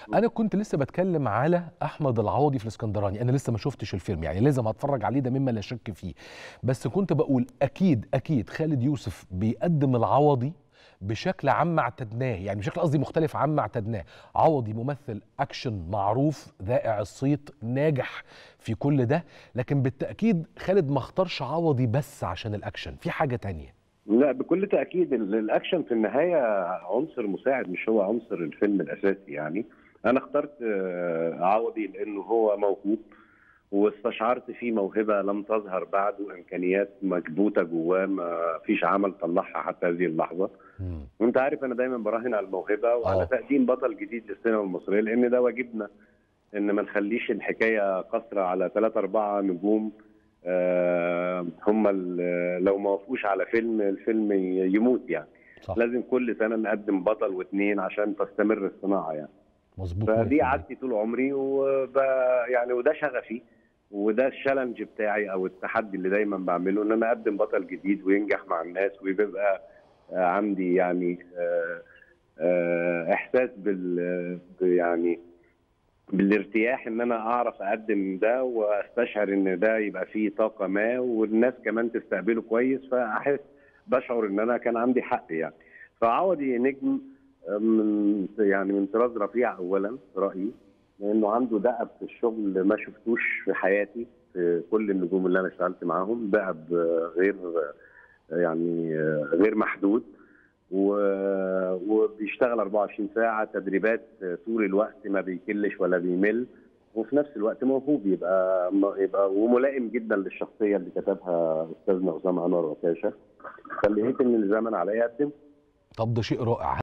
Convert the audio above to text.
انا كنت لسه بتكلم على احمد العوضي في الاسكندراني انا لسه ما شفتش الفيلم يعني لازم هتفرج عليه ده مما لا شك فيه بس كنت بقول اكيد اكيد خالد يوسف بيقدم العوضي بشكل عام اعتدناه يعني بشكل قصدي مختلف عما اعتدناه عوضي ممثل اكشن معروف ذائع الصيت ناجح في كل ده لكن بالتاكيد خالد ما اختارش عوضي بس عشان الاكشن في حاجه تانية لا بكل تاكيد ال- الاكشن في النهايه عنصر مساعد مش هو عنصر الفيلم الاساسي يعني انا اخترت آه، عوضي لانه هو موهوب واستشعرت فيه موهبه لم تظهر بعد وامكانيات مكبوته جواه ما فيش عمل طلعها حتى هذه اللحظه مم. وانت عارف انا دايما براهن على الموهبه وعلى آه. تقديم بطل جديد للسينما المصريه لان ده واجبنا ان ما نخليش الحكايه قصره على ثلاثة أربعة نجوم آه، هم ال- لو ما وافقوش على فيلم الفيلم ي- يموت يعني صح لازم كل سنه نقدم بطل واثنين عشان تستمر الصناعه يعني مظبوط فدي 100%. عادتي طول عمري وب... يعني وده شغفي وده الشالنج بتاعي او التحدي اللي دايما بعمله ان انا اقدم بطل جديد وينجح مع الناس ويبقى آه، عندي يعني آه، آه، احساس بال ب- يعني بالارتياح ان انا اعرف اقدم ده واستشعر ان ده يبقى فيه طاقه ما والناس كمان تستقبله كويس فاحس بشعر ان انا كان عندي حق يعني فعوضي نجم من يعني من طراز رفيع اولا رايي لانه عنده دأب في الشغل ما شفتوش في حياتي في كل النجوم اللي انا اشتغلت معاهم دأب آه، غير آه، يعني آه، غير محدود و- وبيشتغل 24 ساعه تدريبات آه، طول الوقت ما بيكلش ولا بيمل وفي نفس الوقت موهوب يبقى يبقى وملائم جدا للشخصيه اللي كتبها استاذنا اسامه انور وكاشه فلقيت ان الزمن عليا اقدم طب ده شيء رائع